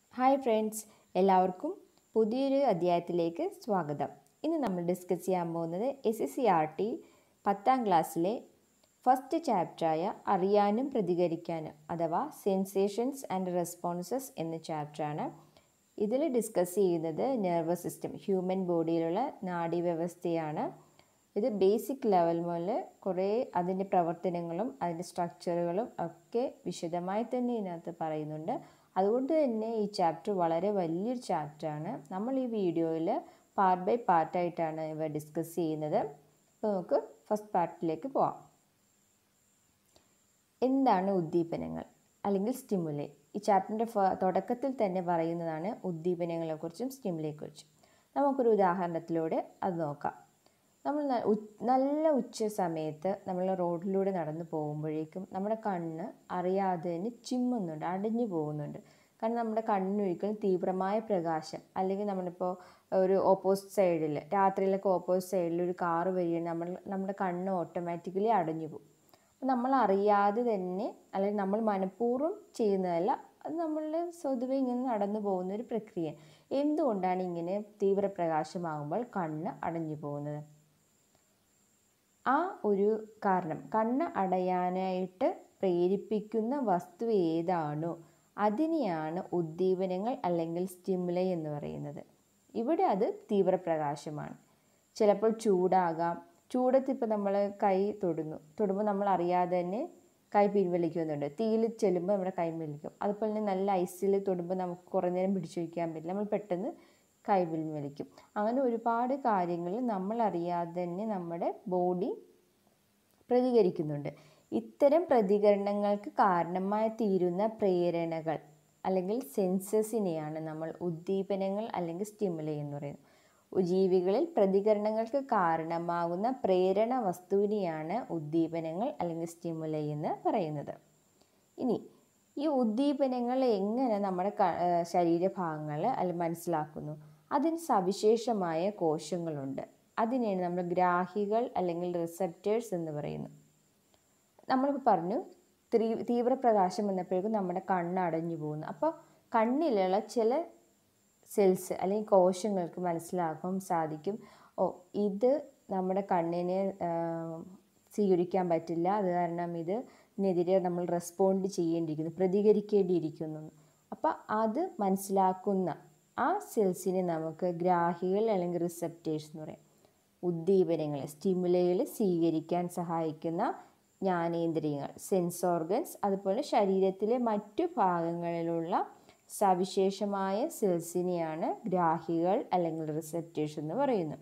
hi friends എല്ലാവർക്കും പുതിയൊരു അധ്യായത്തിലേക്ക് സ്വാഗതം ഇന്ന് നമ്മൾ ഡിസ്കസ് ചെയ്യാൻ പോകുന്നത് S S C R T പത്താം ക്ലാസ്സിലെ ഫസ്റ്റ് ചാപ്റ്ററായ അറിയാനും പ്രതികരിക്കാനും അഥവാ സെൻസേഷൻസ് ആൻഡ് റെസ്പോൺസസ് എന്ന ചാപ്റ്ററാണ് ഇതിൽ ഡിസ്കസ് ചെയ്യുന്നത് നെർവസ് സിസ്റ്റം ഹ്യൂമൻ ബോഡിയിലുള്ള നാഡീവ്യവസ്ഥയാണ് ഇത് ബേസിക് ലെവൽ മുതൽ കുറേ അതിൻ്റെ പ്രവർത്തനങ്ങളും അതിൻ്റെ സ്ട്രക്ചറുകളും ഒക്കെ വിശദമായി തന്നെ ഇതിനകത്ത് പറയുന്നുണ്ട് അതുകൊണ്ട് തന്നെ ഈ ചാപ്റ്റർ വളരെ വലിയൊരു ചാപ്റ്ററാണ് നമ്മൾ ഈ വീഡിയോയിൽ പാർട്ട് ബൈ പാർട്ടായിട്ടാണ് ഇവ ഡിസ്കസ് ചെയ്യുന്നത് അപ്പോൾ നമുക്ക് ഫസ്റ്റ് പാർട്ടിലേക്ക് പോവാം എന്താണ് ഉദ്ദീപനങ്ങൾ അല്ലെങ്കിൽ സ്റ്റിമുലേ ഈ ചാപ്റ്ററിൻ്റെ തുടക്കത്തിൽ തന്നെ പറയുന്നതാണ് ഉദ്ദീപനങ്ങളെക്കുറിച്ചും സ്റ്റിമുലയെക്കുറിച്ചും നമുക്കൊരു ഉദാഹരണത്തിലൂടെ അത് നോക്കാം നമ്മൾ നല്ല ഉച്ച സമയത്ത് നമ്മൾ റോഡിലൂടെ നടന്നു പോകുമ്പോഴേക്കും നമ്മുടെ കണ്ണ് അറിയാതെ തന്നെ ചിമ്മുന്നുണ്ട് അടഞ്ഞു പോകുന്നുണ്ട് കാരണം നമ്മുടെ കണ്ണിനൊരിക്കലും തീവ്രമായ പ്രകാശം അല്ലെങ്കിൽ നമ്മളിപ്പോൾ ഒരു ഓപ്പോസിറ്റ് സൈഡിൽ രാത്രിയിലൊക്കെ ഓപ്പോസിറ്റ് സൈഡിൽ ഒരു കാറ് വരികയാണ് നമ്മൾ നമ്മുടെ കണ്ണ് ഓട്ടോമാറ്റിക്കലി അടഞ്ഞു പോകും അപ്പം നമ്മൾ അറിയാതെ തന്നെ അല്ലെങ്കിൽ നമ്മൾ മനഃപൂർവ്വം ചെയ്യുന്നതല്ല അത് നമ്മളുടെ സ്വതവേ ഇങ്ങനെ നടന്നു പോകുന്ന ഒരു പ്രക്രിയ എന്തുകൊണ്ടാണ് ഇങ്ങനെ തീവ്രപ്രകാശമാകുമ്പോൾ കണ്ണ് അടഞ്ഞു പോകുന്നത് ആ ഒരു കാരണം കണ്ണ് അടയാനായിട്ട് പ്രേരിപ്പിക്കുന്ന വസ്തു ഏതാണോ അതിനെയാണ് ഉദ്ദീപനങ്ങൾ അല്ലെങ്കിൽ സ്റ്റിമുലൈ എന്ന് പറയുന്നത് ഇവിടെ അത് തീവ്രപ്രകാശമാണ് ചിലപ്പോൾ ചൂടാകാം ചൂടത്ത് ഇപ്പോൾ നമ്മൾ കൈ തൊടുന്നു തൊടുമ്പോൾ നമ്മൾ അറിയാതെ തന്നെ കൈ പിൻവലിക്കുന്നുണ്ട് തീയിൽ ചെല്ലുമ്പോൾ നമ്മുടെ കൈ പിൻവലിക്കും അതുപോലെ തന്നെ നല്ല ഐസിൽ തൊടുമ്പോൾ നമുക്ക് കുറേ നേരം പിടിച്ചു വയ്ക്കാൻ പറ്റില്ല നമ്മൾ പെട്ടെന്ന് കൈ പിൻവലിക്കും അങ്ങനെ ഒരുപാട് കാര്യങ്ങൾ നമ്മൾ അറിയാതെ തന്നെ നമ്മുടെ ബോഡി പ്രതികരിക്കുന്നുണ്ട് ഇത്തരം പ്രതികരണങ്ങൾക്ക് കാരണമായി തീരുന്ന പ്രേരണകൾ അല്ലെങ്കിൽ സെൻസസിനെയാണ് നമ്മൾ ഉദ്ദീപനങ്ങൾ അല്ലെങ്കിൽ സ്റ്റിമുലൈ എന്ന് പറയുന്നത് ജീവികളിൽ പ്രതികരണങ്ങൾക്ക് കാരണമാകുന്ന പ്രേരണ വസ്തുവിനെയാണ് ഉദ്ദീപനങ്ങൾ അല്ലെങ്കിൽ സ്റ്റിമുലൈ എന്ന് പറയുന്നത് ഇനി ഈ ഉദ്ദീപനങ്ങൾ എങ്ങനെ നമ്മുടെ ശരീരഭാഗങ്ങൾ അല്ലെങ്കിൽ മനസ്സിലാക്കുന്നു അതിന് സവിശേഷമായ കോശങ്ങളുണ്ട് അതിനെയാണ് നമ്മൾ ഗ്രാഹികൾ അല്ലെങ്കിൽ റിസപ്റ്റേഴ്സ് എന്ന് പറയുന്നു നമ്മളിപ്പോൾ പറഞ്ഞു തീ തീവ്രപ്രകാശം വന്നപ്പോഴേക്കും നമ്മുടെ കണ്ണ് അടഞ്ഞു പോകുന്നു അപ്പോൾ കണ്ണിലുള്ള ചില സെൽസ് അല്ലെങ്കിൽ കോശങ്ങൾക്ക് മനസ്സിലാക്കാൻ സാധിക്കും ഓ ഇത് നമ്മുടെ കണ്ണിനെ സ്വീകരിക്കാൻ പറ്റില്ല അത് കാരണം ഇതിനെതിരെ നമ്മൾ റെസ്പോണ്ട് ചെയ്യേണ്ടിയിരിക്കുന്നു പ്രതികരിക്കേണ്ടിയിരിക്കുന്നു അപ്പോൾ അത് മനസ്സിലാക്കുന്ന ആ സെൽസിനെ നമുക്ക് ഗ്രാഹികൾ അല്ലെങ്കിൽ റിസപ്റ്റേഴ്സ് എന്ന് പറയാം ഉദ്ദീപനങ്ങൾ സ്റ്റിമുലകൾ സ്വീകരിക്കാൻ സഹായിക്കുന്ന ജ്ഞാനേന്ദ്രിയങ്ങൾ സെൻസ് ഓർഗൻസ് അതുപോലെ ശരീരത്തിലെ മറ്റു ഭാഗങ്ങളിലുള്ള സവിശേഷമായ സെൽസിനെയാണ് ഗ്രാഹികൾ അല്ലെങ്കിൽ റിസപ്റ്റേഴ്സ് എന്ന് പറയുന്നത്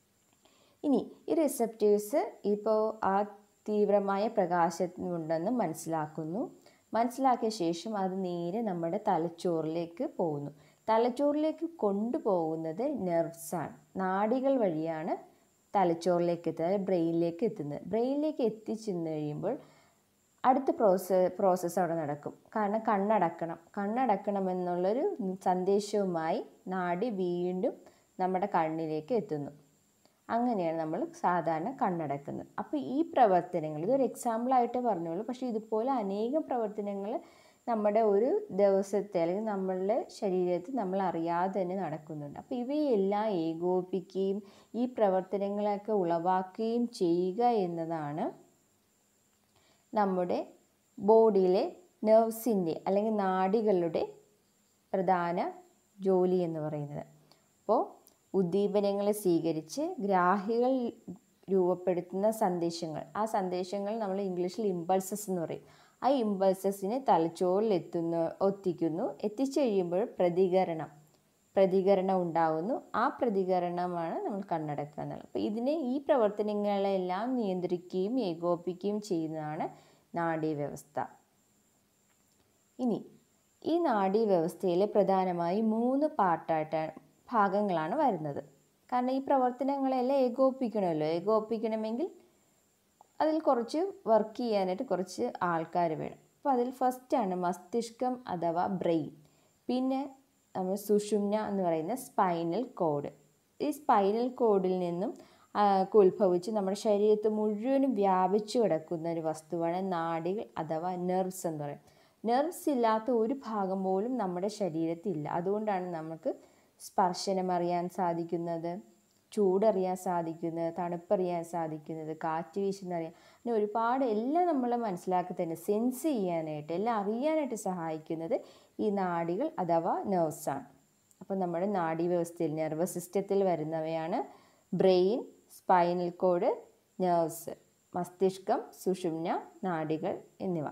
ഇനി ഈ റിസപ്റ്റേഴ്സ് ഇപ്പോൾ ആ തീവ്രമായ പ്രകാശത്തിനുണ്ടെന്ന് മനസ്സിലാക്കുന്നു മനസ്സിലാക്കിയ ശേഷം അത് നേരെ നമ്മുടെ തലച്ചോറിലേക്ക് പോകുന്നു തലച്ചോറിലേക്ക് കൊണ്ടുപോകുന്നത് നെർവ്സാണ് നാഡികൾ വഴിയാണ് തലച്ചോറിലേക്ക് എത്തുന്നത് ബ്രെയിനിലേക്ക് എത്തുന്നത് ബ്രെയിനിലേക്ക് എത്തിച്ചെന്ന് കഴിയുമ്പോൾ അടുത്ത പ്രോസസ് പ്രോസസ്സ് അവിടെ നടക്കും കാരണം കണ്ണടക്കണം കണ്ണടക്കണം എന്നുള്ളൊരു സന്ദേശവുമായി നാഡി വീണ്ടും നമ്മുടെ കണ്ണിലേക്ക് എത്തുന്നു അങ്ങനെയാണ് നമ്മൾ സാധാരണ കണ്ണടക്കുന്നത് അപ്പോൾ ഈ പ്രവർത്തനങ്ങൾ ഇതൊരു എക്സാമ്പിളായിട്ട് പറഞ്ഞോളൂ പക്ഷേ ഇതുപോലെ അനേകം പ്രവർത്തനങ്ങൾ നമ്മുടെ ഒരു ദിവസത്തെ അല്ലെങ്കിൽ നമ്മളുടെ ശരീരത്തിൽ നമ്മൾ അറിയാതെ തന്നെ നടക്കുന്നുണ്ട് അപ്പോൾ ഇവയെല്ലാം ഏകോപിക്കുകയും ഈ പ്രവർത്തനങ്ങളൊക്കെ ഉളവാക്കുകയും ചെയ്യുക എന്നതാണ് നമ്മുടെ ബോഡിയിലെ നെർവ്സിൻ്റെ അല്ലെങ്കിൽ നാഡികളുടെ പ്രധാന ജോലി എന്ന് പറയുന്നത് അപ്പോൾ ഉദ്ദീപനങ്ങളെ സ്വീകരിച്ച് ഗ്രാഹികൾ രൂപപ്പെടുത്തുന്ന സന്ദേശങ്ങൾ ആ സന്ദേശങ്ങൾ നമ്മൾ ഇംഗ്ലീഷിൽ ഇമ്പൾസസ് എന്ന് പറയും ആ ഇമ്പൾസസിനെ തലച്ചോറിൽ എത്തുന്നു എത്തിക്കുന്നു എത്തിച്ചു കഴിയുമ്പോൾ പ്രതികരണം പ്രതികരണം ഉണ്ടാകുന്നു ആ പ്രതികരണമാണ് നമ്മൾ കണ്ണടക്കുക എന്നുള്ളത് അപ്പോൾ ഇതിനെ ഈ പ്രവർത്തനങ്ങളെല്ലാം നിയന്ത്രിക്കുകയും ഏകോപിക്കുകയും ചെയ്യുന്നതാണ് നാഡീവ്യവസ്ഥ ഇനി ഈ നാഡീവ്യവസ്ഥയിൽ പ്രധാനമായി മൂന്ന് പാർട്ടായിട്ടാണ് ഭാഗങ്ങളാണ് വരുന്നത് കാരണം ഈ പ്രവർത്തനങ്ങളെല്ലാം ഏകോപിക്കണമല്ലോ ഏകോപിക്കണമെങ്കിൽ അതിൽ കുറച്ച് വർക്ക് ചെയ്യാനായിട്ട് കുറച്ച് ആൾക്കാർ വേണം അപ്പോൾ അതിൽ ഫസ്റ്റാണ് മസ്തിഷ്കം അഥവാ ബ്രെയിൻ പിന്നെ നമ്മൾ സുഷുമ്ന എന്ന് പറയുന്ന സ്പൈനൽ കോഡ് ഈ സ്പൈനൽ കോഡിൽ നിന്നും ഉത്ഭവിച്ച് നമ്മുടെ ശരീരത്ത് മുഴുവനും വ്യാപിച്ചു കിടക്കുന്ന ഒരു വസ്തുവാണ് നാഡികൾ അഥവാ നെർവ്സ് എന്ന് പറയും നെർവ്സ് ഇല്ലാത്ത ഒരു ഭാഗം പോലും നമ്മുടെ ശരീരത്തിൽ ഇല്ല അതുകൊണ്ടാണ് നമുക്ക് സ്പർശനം അറിയാൻ സാധിക്കുന്നത് ചൂടറിയാൻ സാധിക്കുന്നത് തണുപ്പറിയാൻ സാധിക്കുന്നത് കാറ്റ് വീശുന്നറിയാൻ അങ്ങനെ ഒരുപാട് എല്ലാം നമ്മൾ മനസ്സിലാക്കി തന്നെ സെൻസ് ചെയ്യാനായിട്ട് എല്ലാം അറിയാനായിട്ട് സഹായിക്കുന്നത് ഈ നാഡികൾ അഥവാ നെർവ്സാണ് അപ്പോൾ നമ്മുടെ നാഡീവ്യവസ്ഥയിൽ നെർവസ് സിസ്റ്റത്തിൽ വരുന്നവയാണ് ബ്രെയിൻ സ്പൈനൽ കോഡ് നെർവ്സ് മസ്തിഷ്കം സുഷുമ്ന നാഡികൾ എന്നിവ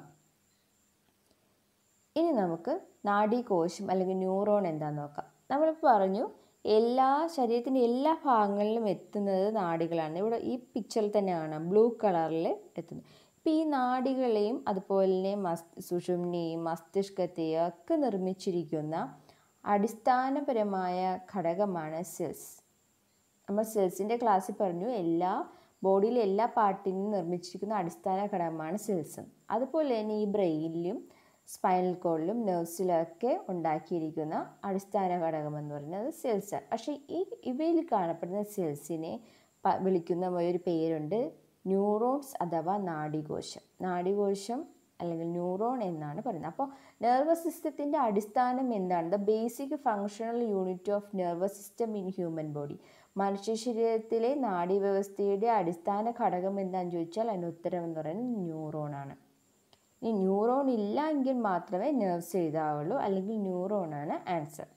ഇനി നമുക്ക് നാഡീകോശം അല്ലെങ്കിൽ ന്യൂറോൺ എന്താണെന്ന് നോക്കാം നമ്മളിപ്പോൾ പറഞ്ഞു എല്ലാ ശരീരത്തിൻ്റെ എല്ലാ ഭാഗങ്ങളിലും എത്തുന്നത് നാഡികളാണ് ഇവിടെ ഈ പിക്ചറിൽ തന്നെ കാണാം ബ്ലൂ കളറിൽ എത്തുന്നത് ഇപ്പം ഈ നാഡികളെയും അതുപോലെ തന്നെ മസ് സുഷുമ്നെയും മസ്തിഷ്കത്തെയും ഒക്കെ നിർമ്മിച്ചിരിക്കുന്ന അടിസ്ഥാനപരമായ ഘടകമാണ് സെൽസ് നമ്മൾ സെൽസിൻ്റെ ക്ലാസ്സിൽ പറഞ്ഞു എല്ലാ ബോഡിയിലെ എല്ലാ പാർട്ടിനും നിർമ്മിച്ചിരിക്കുന്ന അടിസ്ഥാന ഘടകമാണ് സെൽസ് അതുപോലെ തന്നെ ഈ ബ്രെയിനിലും സ്പൈനൽ കോഡിലും നെർവ്സിലൊക്കെ ഉണ്ടാക്കിയിരിക്കുന്ന അടിസ്ഥാന ഘടകം എന്ന് പറയുന്നത് സെൽസാണ് പക്ഷേ ഈ ഇവയിൽ കാണപ്പെടുന്ന സെൽസിനെ വിളിക്കുന്ന ഒരു പേരുണ്ട് ന്യൂറോൺസ് അഥവാ നാഡികോശം നാഡികോശം അല്ലെങ്കിൽ ന്യൂറോൺ എന്നാണ് പറയുന്നത് അപ്പോൾ നെർവസ് സിസ്റ്റത്തിൻ്റെ അടിസ്ഥാനം എന്താണ് the basic functional unit of nervous system in human body മനുഷ്യ ശരീരത്തിലെ നാഡീവ്യവസ്ഥയുടെ അടിസ്ഥാന ഘടകം എന്താണെന്ന് ചോദിച്ചാൽ അതിന് ഉത്തരം എന്ന് പറയുന്നത് ന്യൂറോൺ ആണ് ഈ ന്യൂറോൺ ഇല്ല എങ്കിൽ മാത്രമേ നെർവ്സ് എഴുതാവുള്ളൂ അല്ലെങ്കിൽ ന്യൂറോൺ ആണ് ആൻസർ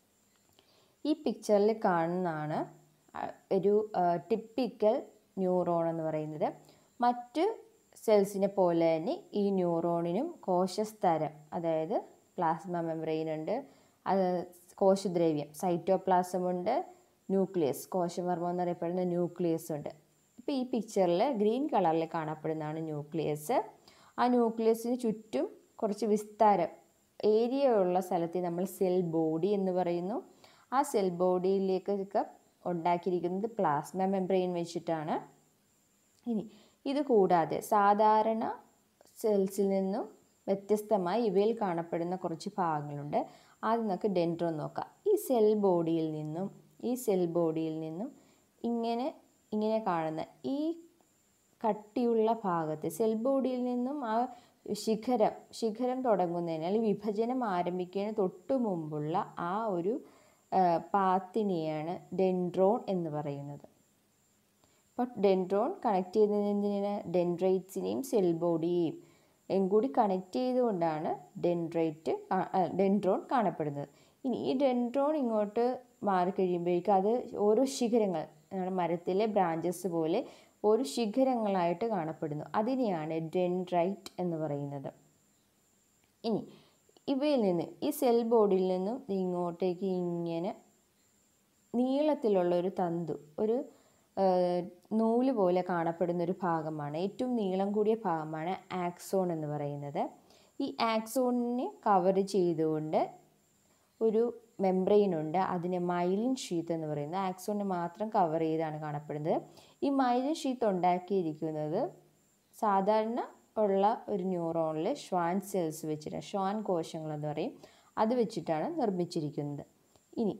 ഈ പിക്ചറിൽ കാണുന്നതാണ് ഒരു ടിപ്പിക്കൽ ന്യൂറോൺ എന്ന് പറയുന്നത് മറ്റ് സെൽസിനെ പോലെ തന്നെ ഈ ന്യൂറോണിനും കോശസ്തരം അതായത് പ്ലാസ്മ മെംബ്രെയിൻ ഉണ്ട് അത് കോശദ്രവ്യം സൈറ്റോപ്ലാസം ഉണ്ട് ന്യൂക്ലിയസ് കോശമർമ്മം എന്നറിയപ്പെടുന്ന ന്യൂക്ലിയസ് ഉണ്ട് ഇപ്പോൾ ഈ പിക്ചറിൽ ഗ്രീൻ കളറിൽ കാണപ്പെടുന്നതാണ് ന്യൂക്ലിയസ് ആ ന്യൂക്ലിയസിന് ചുറ്റും കുറച്ച് വിസ്താരം ഏരിയ ഉള്ള സ്ഥലത്തെ നമ്മൾ സെൽ ബോഡി എന്ന് പറയുന്നു ആ സെൽ ബോഡിയിലേക്കൊക്കെ ഉണ്ടാക്കിയിരിക്കുന്നത് പ്ലാസ്മ മെംബ്രെയിൻ വെച്ചിട്ടാണ് ഇനി ഇത് കൂടാതെ സാധാരണ സെൽസിൽ നിന്നും വ്യത്യസ്തമായി ഇവയിൽ കാണപ്പെടുന്ന കുറച്ച് ഭാഗങ്ങളുണ്ട് ആദ്യം നമുക്ക് ഡെൻഡ്രോൺ നോക്കാം ഈ സെൽ ബോഡിയിൽ നിന്നും ഈ സെൽ ബോഡിയിൽ നിന്നും ഇങ്ങനെ ഇങ്ങനെ കാണുന്ന ഈ കട്ടിയുള്ള ഭാഗത്ത് സെൽ ബോഡിയിൽ നിന്നും ആ ശിഖരം ശിഖരം തുടങ്ങുന്നതിന് അല്ലെങ്കിൽ വിഭജനം ആരംഭിക്കുന്നതിന് തൊട്ടു മുമ്പുള്ള ആ ഒരു പാത്തിനെയാണ് ഡെൻഡ്രോൺ എന്ന് പറയുന്നത് അപ്പോൾ ഡെൻഡ്രോൺ കണക്ട് ചെയ്യുന്നതിന് ഡെൻഡ്രൈറ്റ്സിനെയും സെൽ ബോഡിയെയും കൂടി കണക്ട് ചെയ്തുകൊണ്ടാണ് ഡെൻഡ്രൈറ്റ് ഡെൻഡ്രോൺ കാണപ്പെടുന്നത് ഇനി ഈ ഡെൻഡ്രോൺ ഇങ്ങോട്ട് മാറിക്കഴിയുമ്പോഴേക്കും അത് ഓരോ ശിഖരങ്ങൾ നമ്മുടെ മരത്തിലെ ബ്രാഞ്ചസ് പോലെ ഒരു ശിഖരങ്ങളായിട്ട് കാണപ്പെടുന്നു അതിനെയാണ് ഡെൻഡ്രൈറ്റ് എന്ന് പറയുന്നത് ഇനി ഇവയിൽ നിന്ന് ഈ സെൽ ബോഡിയിൽ നിന്നും ഇങ്ങോട്ടേക്ക് ഇങ്ങനെ നീളത്തിലുള്ള ഒരു തന്തു ഒരു നൂല് പോലെ കാണപ്പെടുന്ന ഒരു ഭാഗമാണ് ഏറ്റവും നീളം കൂടിയ ഭാഗമാണ് ആക്സോൺ എന്ന് പറയുന്നത് ഈ ആക്സോണിനെ കവർ ചെയ്തുകൊണ്ട് ഒരു മെംബ്രെയിൻ ഉണ്ട് അതിനെ മൈലിൻ ഷീത്ത് എന്ന് പറയുന്നത് ആക്സോണിനെ മാത്രം കവർ ചെയ്താണ് കാണപ്പെടുന്നത് ഈ മൈലിൻ ഷീത്ത് ഉണ്ടാക്കിയിരിക്കുന്നത് സാധാരണ ഉള്ള ഒരു ന്യൂറോണിൽ ഷ്വാൻ സെൽസ് വെച്ചിട്ട് ഷ്വാൻ കോശങ്ങൾ എന്ന് പറയും അത് വെച്ചിട്ടാണ് നിർമ്മിച്ചിരിക്കുന്നത് ഇനി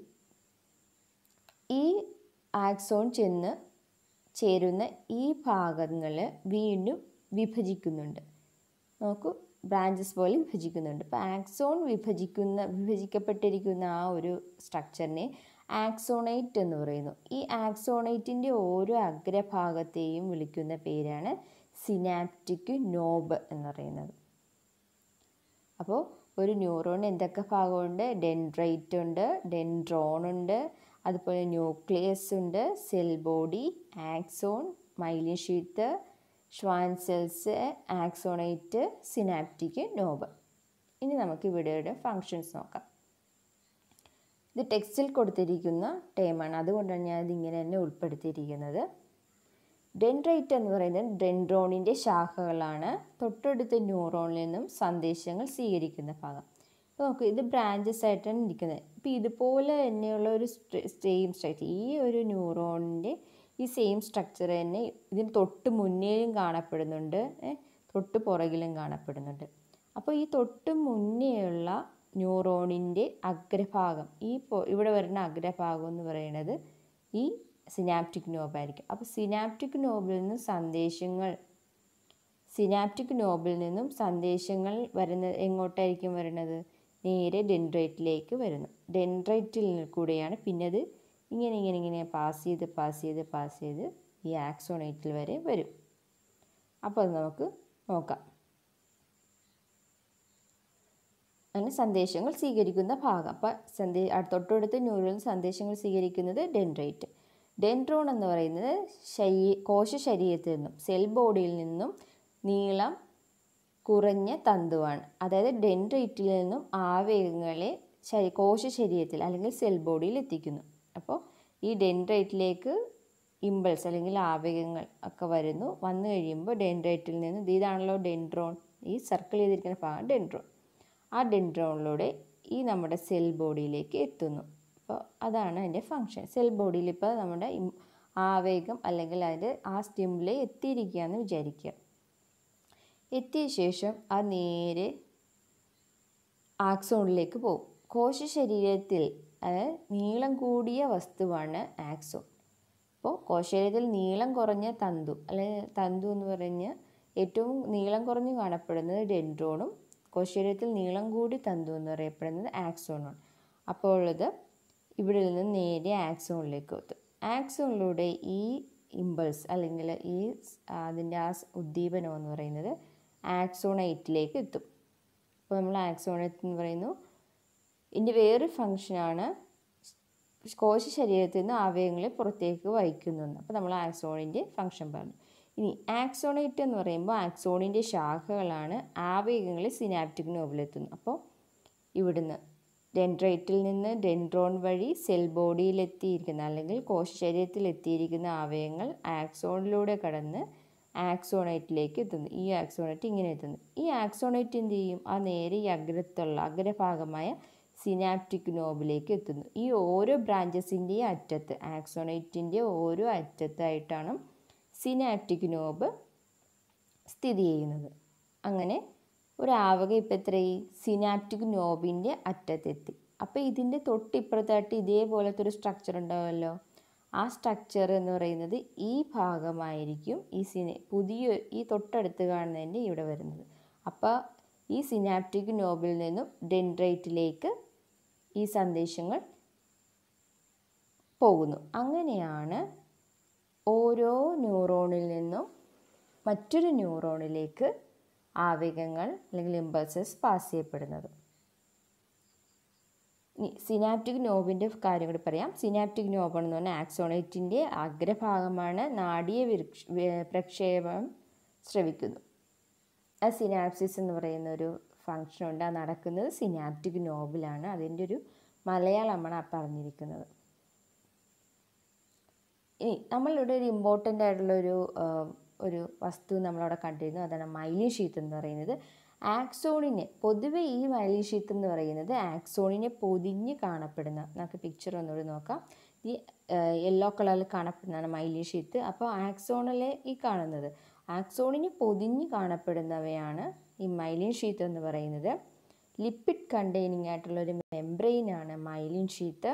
ഈ ആക്സോൺ ചെന്ന് ചേരുന്ന ഈ ഭാഗങ്ങൾ വീണ്ടും വിഭജിക്കുന്നുണ്ട് നോക്കൂ ബ്രാഞ്ചസ് പോലെ വിഭജിക്കുന്നുണ്ട് ഇപ്പോൾ ആക്സോൺ വിഭജിക്കുന്ന വിഭജിക്കപ്പെട്ടിരിക്കുന്ന ആ ഒരു സ്ട്രക്ചറിനെ ആക്സോണൈറ്റ് എന്ന് പറയുന്നു ഈ ആക്സോണൈറ്റിൻ്റെ ഓരോ അഗ്രഭാഗത്തെയും വിളിക്കുന്ന പേരാണ് സിനാപ്റ്റിക് നോബ് എന്ന് പറയുന്നത് അപ്പോൾ ഒരു ന്യൂറോൺ എന്തൊക്കെ ഭാഗമുണ്ട് ഡെൻഡ്രൈറ്റ് ഉണ്ട് ഡെൻഡ്രോൺ ഉണ്ട് അതുപോലെ ന്യൂക്ലിയസ് ഉണ്ട് cell body axon myelin sheath Schwann cells ആക്സോണൈറ്റ് സിനാപ്റ്റിക് നോബ് ഇനി നമുക്ക് ഇവിടെയുടെ ഫങ്ഷൻസ് നോക്കാം ഇത് ടെക്സ്റ്റിൽ കൊടുത്തിരിക്കുന്ന ടേമാണ് അതുകൊണ്ടാണ് ഞാൻ ഇതിങ്ങനെ തന്നെ ഉൾപ്പെടുത്തിയിരിക്കുന്നത് ഡെൻഡ്രൈറ്റ് എന്ന് പറയുന്നത് ഡെൻഡ്രോണിൻ്റെ ശാഖകളാണ് തൊട്ടടുത്ത ന്യൂറോണിൽ നിന്നും സന്ദേശങ്ങൾ സ്വീകരിക്കുന്ന ഭാഗം അപ്പോൾ നോക്ക് ഇത് ബ്രാഞ്ചസ് ആയിട്ടാണ് ഇരിക്കുന്നത് ഇപ്പോൾ ഇതുപോലെ തന്നെയുള്ള ഒരു സെയിം സ്ട്രക്ചർ ഈ ഒരു ന്യൂറോണിൻ്റെ ഈ സെയിം സ്ട്രക്ചർ തന്നെ ഇതിന് തൊട്ട് മുന്നേയും കാണപ്പെടുന്നുണ്ട് തൊട്ട് പുറകിലും കാണപ്പെടുന്നുണ്ട് അപ്പോൾ ഈ തൊട്ട് മുന്നേയുള്ള ന്യൂറോണിൻ്റെ അഗ്രഭാഗം ഈ ഇവിടെ വരുന്ന അഗ്രഭാഗം എന്ന് പറയുന്നത് ഈ സിനാപ്റ്റിക് നോബായിരിക്കും അപ്പോൾ സിനാപ്റ്റിക് നോബിൽ നിന്ന് സന്ദേശങ്ങൾ സിനാപ്റ്റിക് നോബിൽ നിന്നും സന്ദേശങ്ങൾ വരുന്നത് എങ്ങോട്ടായിരിക്കും വരുന്നത് നേരെ ഡെൻഡ്രൈറ്റിലേക്ക് വരുന്നു ഡെൻഡ്രൈറ്റിൽ കൂടെയാണ് പിന്നെ അത് ഇങ്ങനെ ഇങ്ങനെ ഇങ്ങനെ പാസ് ചെയ്ത് പാസ് ചെയ്ത് പാസ് ചെയ്ത് ഈ ആക്സോണേറ്റിൽ വരെ വരും അപ്പോൾ അത് നമുക്ക് നോക്കാം അങ്ങനെ സന്ദേശങ്ങൾ സ്വീകരിക്കുന്ന ഭാഗം അപ്പോൾ സന്ദേ തൊട്ടടുത്ത ന്യൂറോണിൽ സന്ദേശങ്ങൾ സ്വീകരിക്കുന്നത് ഡെൻഡ്രൈറ്റ് ഡെൻഡ്രോൺ എന്ന് പറയുന്നത് ശരീ കോശ ശരീരത്തിൽ നിന്നും സെൽ ബോഡിയിൽ നിന്നും നീളം കുറഞ്ഞ തന്തുവാണ് അതായത് ഡെൻഡ്രൈറ്റിൽ നിന്നും ആവേഗങ്ങളെ ശരീ കോശ ശരീരത്തിൽ അല്ലെങ്കിൽ സെൽ ബോഡിയിൽ എത്തിക്കുന്നു അപ്പോൾ ഈ ഡെൻഡ്രൈറ്റിലേക്ക് ഇമ്പൾസ് അല്ലെങ്കിൽ ആവേഗങ്ങൾ ഒക്കെ വരുന്നു വന്നു കഴിയുമ്പോൾ ഡെൻഡ്രൈറ്റിൽ നിന്ന് ഇതാണല്ലോ ഡെൻഡ്രോൺ ഈ സർക്കിൾ ചെയ്തിരിക്കുന്ന ഭാഗം ഡെൻഡ്രോൺ ആ ഡെൻഡ്രോണിലൂടെ ഈ നമ്മുടെ സെൽ ബോഡിയിലേക്ക് എത്തുന്നു അപ്പോൾ അതാണ് അതിൻ്റെ ഫങ്ഷൻ സെൽ ബോഡിയിൽ ഇപ്പോൾ നമ്മുടെ ആവേഗം അല്ലെങ്കിൽ അതിൻ്റെ ആ സ്റ്റിമുലേ എത്തിയിരിക്കുകയെന്ന് വിചാരിക്കുക എത്തിയ ശേഷം ആ നേരെ ആക്സോണിലേക്ക് പോകും കോശ ശരീരത്തിൽ നീളം കൂടിയ വസ്തുവാണ് ആക്സോൺ അപ്പോൾ കോശശരീരത്തിൽ നീളം കുറഞ്ഞ തന്തു അല്ലെങ്കിൽ തന്തു എന്ന് പറഞ്ഞ് ഏറ്റവും നീളം കുറഞ്ഞ് കാണപ്പെടുന്നത് ഡെൻഡ്രോണും കോശശരീരത്തിൽ നീളം കൂടി തന്തു എന്ന് പറയപ്പെടുന്നത് ആക്സോണാണ് അപ്പോൾ ഉള്ളത് ഇവിടെ നിന്ന് നേരെ ആക്സോണിലേക്ക് എത്തും ആക്സോണിലൂടെ ഈ ഇമ്പൾസ് അല്ലെങ്കിൽ ഈ അതിൻ്റെ ആ ഉദ്ദീപനം എന്ന് പറയുന്നത് ആക്സോണൈറ്റിലേക്ക് എത്തും അപ്പോൾ നമ്മൾ ആക്സോണൈറ്റ് എന്ന് പറയുന്നു ഇതിൻ്റെ വേറൊരു ഫങ്ഷനാണ് കോശ ശരീരത്തിൽ നിന്ന് ആവയവങ്ങളെ പുറത്തേക്ക് വഹിക്കുന്നു അപ്പോൾ നമ്മൾ ആക്സോണിൻ്റെ ഫങ്ഷൻ പറഞ്ഞു ഇനി ആക്സോണൈറ്റ് എന്ന് പറയുമ്പോൾ ആക്സോണിൻ്റെ ശാഖകളാണ് ആവേഗങ്ങളിൽ സിനാപ്റ്റിക് നോബിലെത്തുന്നു അപ്പോൾ ഇവിടുന്ന് ഡെൻഡ്രൈറ്റിൽ നിന്ന് ഡെൻഡ്രോൺ വഴി സെൽ ബോഡിയിൽ എത്തിയിരിക്കുന്ന അല്ലെങ്കിൽ കോശ ശരീരത്തിൽ എത്തിയിരിക്കുന്ന ആവയവങ്ങൾ ആക്സോണിലൂടെ കടന്ന് ആക്സോണൈറ്റിലേക്ക് എത്തുന്നു ഈ ആക്സോണൈറ്റ് ഇങ്ങനെ എത്തുന്നു ഈ ആക്സോണൈറ്റ് എന്ത് ചെയ്യും ആ നേരെ ഈ അഗ്രത്തുള്ള അഗ്രഭാഗമായ സിനാപ്റ്റിക് നോബിലേക്ക് എത്തുന്നു ഈ ഓരോ ബ്രാഞ്ചസിൻ്റെയും അറ്റത്ത് ആക്സോണൈറ്റിൻ്റെ ഓരോ അറ്റത്തായിട്ടാണ് സിനാപ്റ്റിക് നോബ് സ്ഥിതി ചെയ്യുന്നത് അങ്ങനെ ഒരു ആവക ഇപ്പം എത്രയായി സിനാപ്റ്റിക് നോബിൻ്റെ അറ്റത്തെത്തി അപ്പോൾ ഇതിൻ്റെ തൊട്ടിപ്പുറത്തായിട്ട് ഇതേപോലത്തെ ഒരു സ്ട്രക്ചർ ഉണ്ടാവുമല്ലോ ആ സ്ട്രക്ചർ എന്ന് പറയുന്നത് ഈ ഭാഗമായിരിക്കും ഈ സിന പുതിയ ഈ തൊട്ടടുത്ത് കാണുന്നതിൻ്റെ ഇവിടെ വരുന്നത് അപ്പോൾ ഈ സിനാപ്റ്റിക് നോബിൽ നിന്നും ഡെൻഡ്രൈറ്റിലേക്ക് ഈ സന്ദേശങ്ങൾ പോകുന്നു അങ്ങനെയാണ് ഓരോ ന്യൂറോണിൽ നിന്നും മറ്റൊരു ന്യൂറോണിലേക്ക് ആവേഗങ്ങൾ അല്ലെങ്കിൽ ഇമ്പൾസസ് പാസ് ചെയ്യപ്പെടുന്നത് ഇനി സിനാപ്റ്റിക് നോബിൻ്റെ കാര്യം കൂടി പറയാം സിനാപ്റ്റിക് നോബ് എന്ന് പറഞ്ഞാൽ ആക്സോണൈറ്റിൻ്റെ അഗ്രഭാഗമാണ് നാഡീയ വിരക്ഷ പ്രക്ഷേപം ശ്രവിക്കുന്നു ആ സിനാപ്സിസ് എന്ന് പറയുന്ന ഒരു ഫങ്ഷൻ ഉണ്ട് അത് നടക്കുന്നത് സിനാപ്റ്റിക് നോബിലാണ് അതിൻ്റെ ഒരു മലയാളമാണ് ആ പറഞ്ഞിരിക്കുന്നത് ഇനി നമ്മളിവിടെ ഒരു ഇമ്പോർട്ടൻ്റ് ആയിട്ടുള്ളൊരു ഒരു വസ്തു നമ്മളവിടെ കണ്ടിരുന്നു അതാണ് മൈലിൻ ഷീത്ത് എന്ന് പറയുന്നത് ആക്സോണിനെ പൊതുവെ ഈ മൈലിൻ ഷീത്ത് എന്ന് പറയുന്നത് ആക്സോണിനെ പൊതിഞ്ഞ് കാണപ്പെടുന്ന നമുക്ക് പിക്ചർ ഒന്നുകൂടി നോക്കാം ഈ യെല്ലോ കളറിൽ കാണപ്പെടുന്നതാണ് മൈലിൻ ഷീത്ത് അപ്പോൾ ആക്സോണിലെ ഈ കാണുന്നത് ആക്സോണിന് പൊതിഞ്ഞ് കാണപ്പെടുന്നവയാണ് ഈ മൈലിൻ ഷീത്ത് എന്ന് പറയുന്നത് ലിപ്പിഡ് കണ്ടെയ്നിങ് ആയിട്ടുള്ളൊരു മെംബ്രെയിനാണ് മൈലിൻ ഷീത്ത്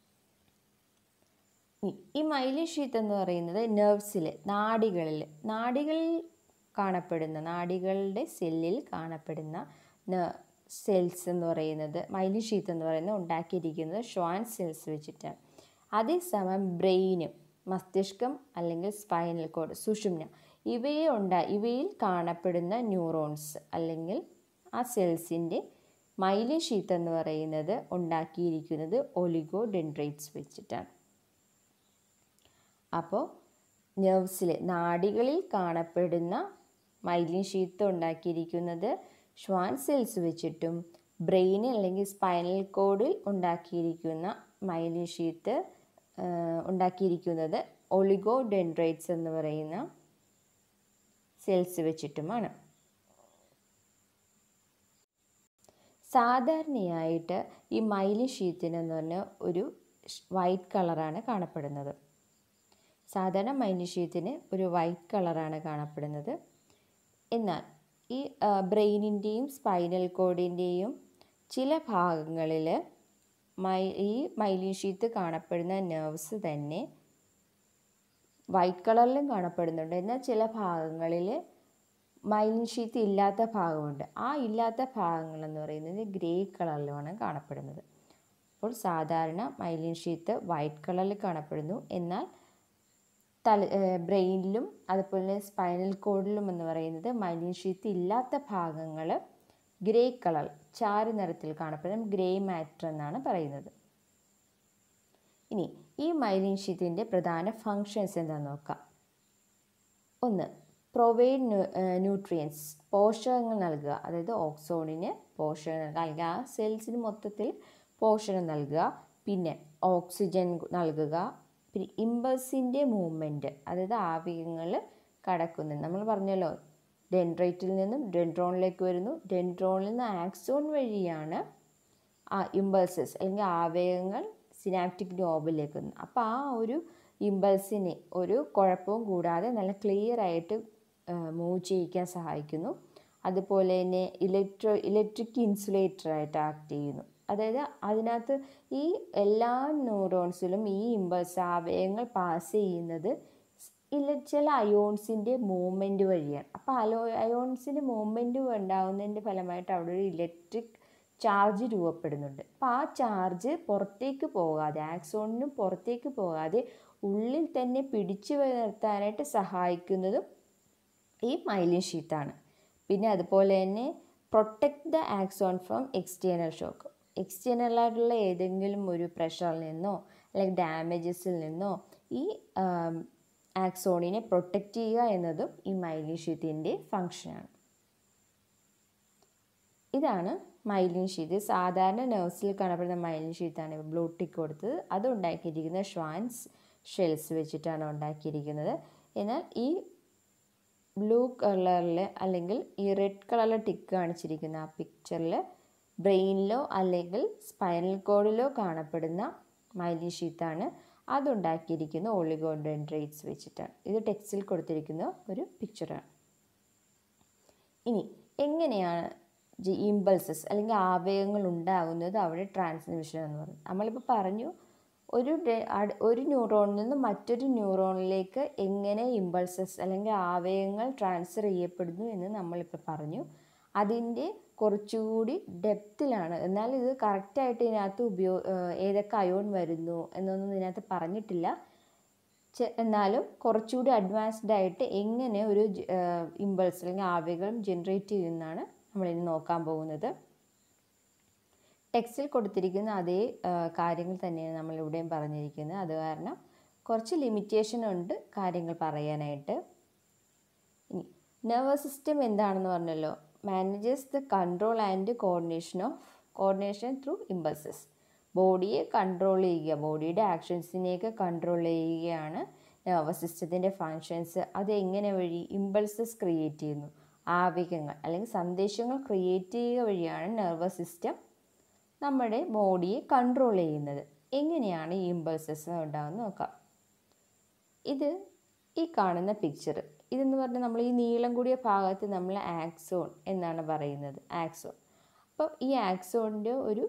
ഈ മൈലിൻ ഷീത്ത് എന്ന് പറയുന്നത് നെർവ്സിൽ നാഡികളിൽ നാഡികളിൽ കാണപ്പെടുന്ന നാഡികളുടെ സെല്ലിൽ കാണപ്പെടുന്ന സെൽസ് എന്ന് പറയുന്നത് മൈലിൻ ഷീത്ത് എന്ന് പറയുന്നത് ഉണ്ടാക്കിയിരിക്കുന്നത് ഷ്വാൻ സെൽസ് വെച്ചിട്ടാണ് അതേസമയം ബ്രെയിനും മസ്തിഷ്കം അല്ലെങ്കിൽ സ്പൈനൽ കോഡ് സുഷുമ്ന ഇവയെ ഉണ്ടാ ഇവയിൽ കാണപ്പെടുന്ന ന്യൂറോൺസ് അല്ലെങ്കിൽ ആ സെൽസിൻ്റെ മൈലിൻ ഷീത്ത് എന്ന് പറയുന്നത് ഉണ്ടാക്കിയിരിക്കുന്നത് ഒലിഗോ ഡെൻഡ്രൈറ്റ്സ് വെച്ചിട്ടാണ് അപ്പോൾ നെർവ്സിൽ നാഡികളിൽ കാണപ്പെടുന്ന മൈലിൻ ഷീത്ത് ഉണ്ടാക്കിയിരിക്കുന്നത് ഷ്വാൻ സെൽസ് വെച്ചിട്ടും ബ്രെയിൻ അല്ലെങ്കിൽ സ്പൈനൽ കോഡിൽ ഉണ്ടാക്കിയിരിക്കുന്ന മൈലിൻ ഷീത്ത് ഉണ്ടാക്കിയിരിക്കുന്നത് ഒളിഗോ ഡെൻഡ്രൈറ്റ്സ് എന്ന് പറയുന്ന സെൽസ് വെച്ചിട്ടുമാണ് സാധാരണയായിട്ട് ഈ മൈലിൻ ഷീത്തിനെന്ന് പറഞ്ഞാൽ ഒരു വൈറ്റ് കളറാണ് കാണപ്പെടുന്നത് സാധാരണ മൈലിൻ ഒരു വൈറ്റ് കളറാണ് കാണപ്പെടുന്നത് എന്നാൽ ഈ ബ്രെയിനിൻ്റെയും സ്പൈനൽ കോഡിൻ്റെയും ചില ഭാഗങ്ങളിൽ മൈ ഈ മൈലിൻ ഷീത്ത് കാണപ്പെടുന്ന നെർവ്സ് തന്നെ വൈറ്റ് കളറിലും കാണപ്പെടുന്നുണ്ട് എന്നാൽ ചില ഭാഗങ്ങളിൽ മൈലിൻ ഷീത്ത് ഇല്ലാത്ത ഭാഗമുണ്ട് ആ ഇല്ലാത്ത ഭാഗങ്ങൾ എന്ന് പറയുന്നത് ഗ്രേ കളറിലാണ് കാണപ്പെടുന്നത് അപ്പോൾ സാധാരണ മൈലിൻ ഷീത്ത് വൈറ്റ് കളറിൽ കാണപ്പെടുന്നു എന്നാൽ തല ബ്രെയിനിലും അതുപോലെ തന്നെ സ്പൈനൽ കോഡിലും എന്ന് പറയുന്നത് മൈലിൻ ഷീത്ത് ഇല്ലാത്ത ഭാഗങ്ങൾ ഗ്രേ കളർ ചാര നിറത്തിൽ കാണപ്പെടുന്ന ഗ്രേ മാറ്റർ എന്നാണ് പറയുന്നത് ഇനി ഈ മൈലിൻ ഷീറ്റിൻ്റെ പ്രധാന ഫങ്ഷൻസ് എന്താണെന്ന് നോക്കാം ഒന്ന് പ്രൊവൈഡ് ന്യൂട്രിയൻസ് പോഷകങ്ങൾ നൽകുക അതായത് ഓക്സോണിന് പോഷകം നൽകുക അല്ലെങ്കിൽ ആ സെൽസിന് മൊത്തത്തിൽ പോഷണം നൽകുക പിന്നെ ഓക്സിജൻ നൽകുക പിന്നെ ഇമ്പൾസിൻ്റെ മൂവ്മെൻറ്റ് അതായത് ആവേഗങ്ങൾ കടക്കുന്നു നമ്മൾ പറഞ്ഞല്ലോ ഡെൻഡ്രൈറ്റിൽ നിന്നും ഡെൻഡ്രോണിലേക്ക് വരുന്നു ഡെൻഡ്രോണിൽ നിന്ന് ആക്സോൺ വഴിയാണ് ആ ഇമ്പൾസസ് അല്ലെങ്കിൽ ആവേഗങ്ങൾ സിനാപ്റ്റിക് നോബിലേക്ക് വരുന്നു അപ്പോൾ ആ ഒരു ഇമ്പൾസിനെ ഒരു കുഴപ്പവും കൂടാതെ നല്ല ക്ലിയർ ആയിട്ട് മൂവ് ചെയ്യിക്കാൻ സഹായിക്കുന്നു അതുപോലെ തന്നെ ഇലക്ട്രോ ഇലക്ട്രിക് ഇൻസുലേറ്റർ ആയിട്ട് ആക്ട് ചെയ്യുന്നു അതായത് അതിനകത്ത് ഈ എല്ലാ ന്യൂറോൺസിലും ഈ ഇമ്പൾസ് ആവേഗങ്ങൾ പാസ് ചെയ്യുന്നത് ഇല്ല ചില അയോൺസിൻ്റെ മൂവ്മെൻറ്റ് വഴിയാണ് അപ്പോൾ അലോ അയോൺസിൻ്റെ മൂവ്മെൻറ്റ് ഉണ്ടാകുന്നതിൻ്റെ ഫലമായിട്ട് അവിടെ ഒരു ഇലക്ട്രിക് ചാർജ് രൂപപ്പെടുന്നുണ്ട് അപ്പോൾ ആ ചാർജ് പുറത്തേക്ക് പോകാതെ ആക്സോണിനും പുറത്തേക്ക് പോകാതെ ഉള്ളിൽ തന്നെ പിടിച്ചു നിർത്താനായിട്ട് സഹായിക്കുന്നതും ഈ മൈലിൻ ഷീത്താണ് പിന്നെ അതുപോലെ തന്നെ protect the axon from external shock എക്സ്റ്റേണലായിട്ടുള്ള ഏതെങ്കിലും ഒരു പ്രഷറിൽ നിന്നോ അല്ലെങ്കിൽ ഡാമേജസിൽ നിന്നോ ഈ ആക്സോണിനെ പ്രൊട്ടക്റ്റ് ചെയ്യുക എന്നതും ഈ മൈലിൻ ഷീത്തിൻ്റെ ഫങ്ഷനാണ് ഇതാണ് മൈലിൻ ഷീറ്റ് സാധാരണ നെർവ്സിൽ കാണപ്പെടുന്ന മൈലിൻ ഷീത്താണ് ബ്ലൂ ടിക്ക് കൊടുത്തത് അത് ഉണ്ടാക്കിയിരിക്കുന്നത് ഷ്വാൻസ് ഷെൽസ് വെച്ചിട്ടാണ് ഉണ്ടാക്കിയിരിക്കുന്നത് എന്നാൽ ഈ ബ്ലൂ കളറിൽ അല്ലെങ്കിൽ ഈ റെഡ് കളറിൽ ടിക്ക് കാണിച്ചിരിക്കുന്ന ആ പിക്ചറിൽ ബ്രെയിനിലോ അല്ലെങ്കിൽ സ്പൈനൽ കോഡിലോ കാണപ്പെടുന്ന മൈലിൻ ഷീത്താണ് അതുണ്ടാക്കിയിരിക്കുന്ന ഒളിഗോഡെൻഡ്രൈറ്റ്സ് വെച്ചിട്ടാണ് ഇത് ടെക്സ്റ്റിൽ കൊടുത്തിരിക്കുന്ന ഒരു പിക്ചറാണ് ഇനി എങ്ങനെയാണ് ഇമ്പൾസസ് അല്ലെങ്കിൽ ആവേഗങ്ങൾ ഉണ്ടാകുന്നത് അവിടെ ട്രാൻസ്മിഷൻ എന്ന് പറയുന്നത് നമ്മളിപ്പോൾ പറഞ്ഞു ഒരു ഒരു ന്യൂറോണിൽ നിന്ന് മറ്റൊരു ന്യൂറോണിലേക്ക് എങ്ങനെ ഇമ്പൾസസ് അല്ലെങ്കിൽ ആവേഗങ്ങൾ ട്രാൻസ്ഫർ ചെയ്യപ്പെടുന്നു എന്ന് നമ്മളിപ്പോൾ പറഞ്ഞു അതിൻ്റെ കുറച്ചുകൂടി ഡെപ്തിലാണ് എന്നാൽ ഇത് കറക്റ്റായിട്ട് ഇതിനകത്ത് ഉപയോ ഏതൊക്കെ അയോൺ വരുന്നു എന്നൊന്നും ഇതിനകത്ത് പറഞ്ഞിട്ടില്ല എന്നാലും കുറച്ചുകൂടി അഡ്വാൻസ്ഡ് ആയിട്ട് എങ്ങനെ ഒരു ഇമ്പൾസ് അല്ലെങ്കിൽ ആവേഗം ജനറേറ്റ് ചെയ്യുന്നതാണ് നമ്മളിനി നോക്കാൻ പോകുന്നത് ടെക്സ്റ്റിൽ കൊടുത്തിരിക്കുന്ന അതേ കാര്യങ്ങൾ തന്നെയാണ് നമ്മളിവിടെയും പറഞ്ഞിരിക്കുന്നത് അത് കാരണം കുറച്ച് ലിമിറ്റേഷൻ ഉണ്ട് കാര്യങ്ങൾ പറയാനായിട്ട് ഇനി നെർവസ് സിസ്റ്റം എന്താണെന്ന് പറഞ്ഞല്ലോ manages the control and coordination of coordination through impulses ബോഡിയെ കൺട്രോൾ ചെയ്യുക ബോഡിയുടെ ആക്ഷൻസിനെയൊക്കെ കൺട്രോൾ ചെയ്യുകയാണ് നെർവസ് സിസ്റ്റത്തിൻ്റെ ഫങ്ഷൻസ് അത് എങ്ങനെ വഴി ഇമ്പൾസസ് ക്രിയേറ്റ് ചെയ്യുന്നു ആവേഗങ്ങൾ അല്ലെങ്കിൽ സന്ദേശങ്ങൾ ക്രിയേറ്റ് ചെയ്യുക വഴിയാണ് നെർവസ് സിസ്റ്റം നമ്മുടെ ബോഡിയെ കൺട്രോൾ ചെയ്യുന്നത് എങ്ങനെയാണ് ഈ ഇമ്പൾസസ് ഉണ്ടാകുന്നത് നോക്കാം ഇത് ഈ കാണുന്ന പിക്ചർ ഇതെന്ന് പറഞ്ഞാൽ നമ്മൾ ഈ നീളം കൂടിയ ഭാഗത്ത് നമ്മൾ ആക്സോൺ എന്നാണ് പറയുന്നത് ആക്സോൺ അപ്പോൾ ഈ ആക്സോണിൻ്റെ ഒരു